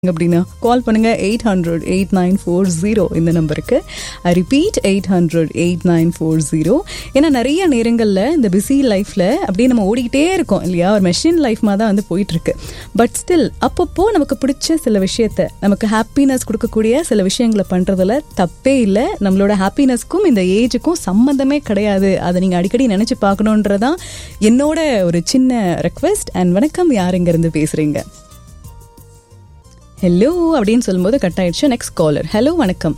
அப்படின்னா கால் பண்ணுங்க eight hundred eight nine four zero இந்த நம்பருக்கு I repeat eight hundred eight nine four zero ஏன்னா நிறைய நேரங்களில் இந்த பிஸி லைஃப்பில் அப்படியே நம்ம ஓடிக்கிட்டே இருக்கோம் இல்லையா ஒரு மெஷின் லைஃப் மாதிரி தான் வந்து போயிட்டு இருக்கு பட் ஸ்டில் அப்பப்போ நமக்கு பிடிச்ச சில விஷயத்த நமக்கு ஹாப்பினஸ் கொடுக்கக்கூடிய சில விஷயங்களை பண்ணுறதுல தப்பே இல்லை நம்மளோட ஹாப்பினஸ்க்கும் இந்த ஏஜுக்கும் சம்மந்தமே கிடையாது அதை நீங்கள் அடிக்கடி நினச்சி பார்க்கணுன்றதான் என்னோட ஒரு சின்ன ரெக்வெஸ்ட் அண்ட் வணக்கம் யார் இருந்து பேசுகிறீங்க ஹலோ அப்படின்னு சொல்லும்போது கட் ஆயிடுச்சு நெக்ஸ்ட் காலர் ஹலோ வணக்கம்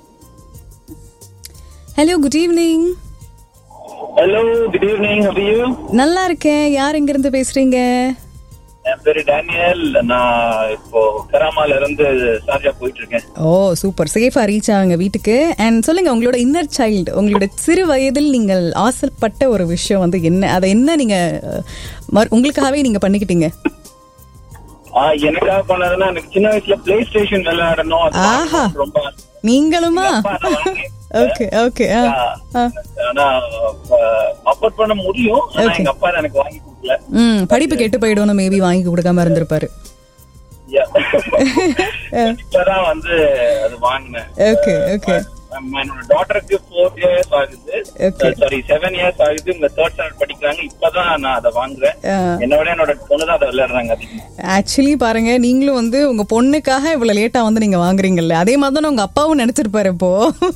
hello good evening hello good evening how are you நல்லா இருக்கேன் யார் இருந்து பேசுறீங்க என் பேரு டேனியல் நான் இப்போ கராமால இருந்து சார்ஜா போயிட்டு இருக்கேன் ஓ சூப்பர் சேஃபா ரீச் ஆகுங்க வீட்டுக்கு அண்ட் சொல்லுங்க உங்களோட இன்னர் சைல்டு உங்களோட சிறு வயதில் நீங்கள் ஆசைப்பட்ட ஒரு விஷயம் வந்து என்ன அதை என்ன நீங்க அஹ், மறு- உங்களுக்காகவே நீங்க பண்ணிக்கிட்டீங்க ஆ, எனக்காக பண்ணதுன்னா எனக்கு சின்ன வயசுல பிளே ஸ்டேஷன் விளையாடணும் அது ஆஹா. ரொம்ப நீங்களுமா அப்பா அதை வாங்கி ஓகே ஓகே ஆ ஆ. ஆனா அஃபோர்ட் பண்ண முடியும் ஆனா எங்க அப்பா அதை எனக்கு வாங்கி கொடுக்கல ம் படிப்பு கெட்டு போயிடும்னு மேபி வாங்கி கொடுக்காம இருந்திருப்பாரு Yeah. இப்பதான் வந்து அது வாங்கினேன் ஓகே ஓகே Um, என்னோட டாட்டருக்கு ஃபோர் இயர்ஸ் ஆகுது Okay. சாரி செவன் இயர்ஸ் ஆகுது இவங்க தேர்ட் ஸ்டாண்டர்ட் படிக்கிறாங்க இப்பதான் நான் அதை வாங்குறேன் என்னோட என்னோட பொண்ணு தான் அதை விளையாடுறாங்க அதிகமா ஆக்சுவலி பாருங்க நீங்களும் வந்து உங்க பொண்ணுக்காக இவ்வளவு லேட்டா வந்து நீங்க வாங்குறீங்கல்ல அதே மாதிரி தானே உங்க அப்பாவும் நினைச்சிருப்பாரு இப்போ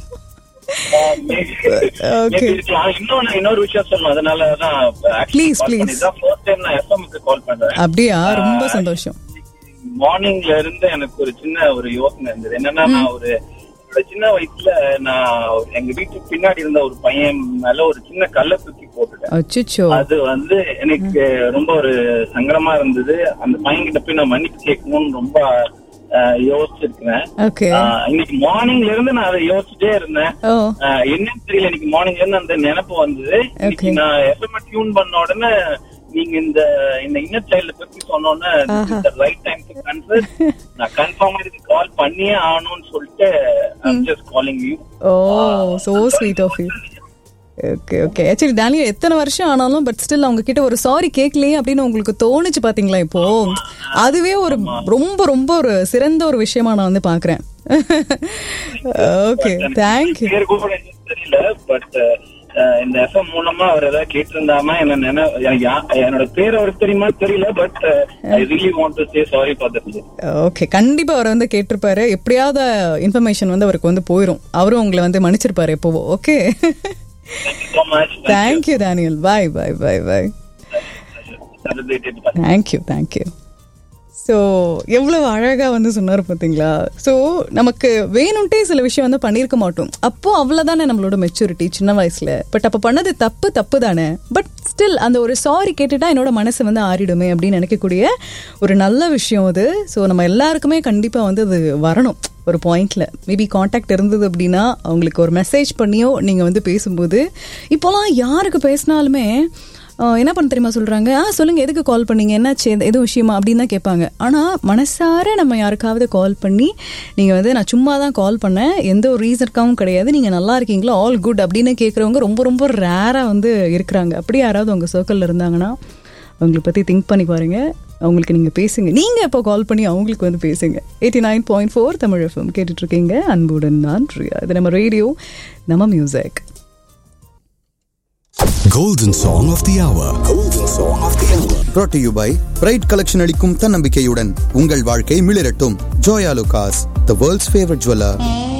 Okay. இன்னொன்னு இன்னொரு விஷயம் சொல்லணும் அதனாலதான் Please, please. ஃபர்ஸ்ட் டைம் நான் எஃப்எம்க்கு கால் பண்றேன் அப்படியா ரொம்ப சந்தோஷம் மார்னிங்ல இருந்து எனக்கு ஒரு சின்ன ஒரு யோசனை இருந்தது என்னன்னா நான் ஒரு என்னோட சின்ன வயசுல நான் எங்க வீட்டுக்கு பின்னாடி இருந்த ஒரு பையன் மேல ஒரு சின்ன கல்லை தூக்கி போட்டுட்டேன் அச்சுச்சோ அது வந்து எனக்கு ரொம்ப ஒரு சங்கடமா இருந்தது அந்த பையன் கிட்ட போய் நான் மன்னிப்பு கேட்கணும்னு ரொம்ப அஹ், யோசிச்சிருக்கிறேன் ஓகே ஆஹ் இன்னைக்கு மார்னிங்ல இருந்து நான் அதை யோசிச்சுட்டே இருந்தேன் ஓ ஆஹ் என்னன்னு தெரியல இன்னைக்கு மார்னிங்ல இருந்து அந்த நினைப்பு வந்தது இன்னைக்கு Okay. நான் எஃப்எம் டியூன் பண்ண உடனே நீங்க இந்த இந்த இன்னர் சைல்ட பத்தி சொன்னோன்னே ரைட் டைம் டு கன்ஃபர்ஸ் நான் கன்ஃபார்மா இதுக்கு கால் பண்ணியே ஆகணும்னு சொல்லிட்டு I'm just calling you oh so sweet of you okay okay actually Daniel எத்தனை வருஷம் ஆனாலும் பட் ஸ்டில் அவங்க கிட்ட ஒரு சாரி கேட்கலையே அப்படின்னு உங்களுக்கு தோணுச்சு பாத்தீங்களா இப்போ அதுவே ஒரு ரொம்ப ரொம்ப ஒரு சிறந்த ஒரு விஷயமா நான் வந்து பாக்குறேன் ஓகே தேங்க்யூ பேர் கூட எனக்கு தெரியல பட் இந்த எஃப்எம் மூலமா அவர் ஏதாவது கேட்டிருந்தாம என்ன நினை எனக்கு யா- என்னோட பேர் அவருக்கு தெரியுமா தெரியல but I really want to say sorry for that okay கண்டிப்பா அவர் வந்து கேட்டிருப்பாரு எப்படியாவது இன்ஃபர்மேஷன் வந்து அவருக்கு வந்து போயிடும் அவரும் உங்களை வந்து மன்னிச்சிருப்பாரு எப்போவோ okay so much thank you Daniel bye bye bye bye celebrated thank you thank you so எவ்வளவு அழகாக வந்து சொன்னார் பார்த்தீங்களா ஸோ நமக்கு வேணும்ட்டே சில விஷயம் வந்து பண்ணியிருக்க மாட்டோம் அப்போ அவ்வளோதானே நம்மளோட மெச்சூரிட்டி சின்ன வயசில் பட் அப்போ பண்ணது தப்பு தப்பு தானே பட் ஸ்டில் அந்த ஒரு சாரி கேட்டுட்டா என்னோட மனசு வந்து ஆறிடுமே அப்படின்னு நினைக்கக்கூடிய ஒரு நல்ல விஷயம் அது ஸோ நம்ம எல்லாருக்குமே கண்டிப்பாக வந்து அது வரணும் ஒரு பாயிண்ட்ல மேபி காண்டாக்ட் இருந்தது அப்படின்னா அவங்களுக்கு ஒரு மெசேஜ் பண்ணியோ நீங்கள் வந்து பேசும்போது இப்போலாம் யாருக்கு பேசினாலுமே ஆஹ் என்ன பண்ண தெரியுமா சொல்றாங்க ஆ சொல்லுங்க எதுக்கு கால் பண்ணீங்க என்னாச்சு எது- எது விஷயமா அப்படின்னு தான் கேட்பாங்க ஆனா மனசார நம்ம யாருக்காவது கால் பண்ணி நீங்க வந்து நான் சும்மா தான் கால் பண்ணேன் எந்த ஒரு ரீசனுக்காகவும் கிடையாது நீங்க நல்லா இருக்கீங்களா ஆல் குட் அப்படின்னு கேட்குறவங்க ரொம்ப ரொம்ப ரேரா வந்து இருக்கிறாங்க அப்படி யாராவது உங்க சர்க்கிள்ல இருந்தாங்கன்னா அவங்களை பத்தி திங்க் பண்ணி பாருங்க அவங்களுக்கு நீங்க பேசுங்க நீங்க இப்போ கால் பண்ணி அவங்களுக்கு வந்து பேசுங்க eighty nine point four Tamil FM கேட்டுட்டு இருக்கீங்க அன்புடன் நான் பிரியா இது நம்ம ரேடியோ நம்ம music Golden Song of the Hour. Golden Song of the Hour. brought to you by bright collection அளிக்கும் தன்னம்பிக்கையுடன் உங்கள் வாழ்க்கை மிளிரட்டும் Joyalukkas the world's favourite jeweller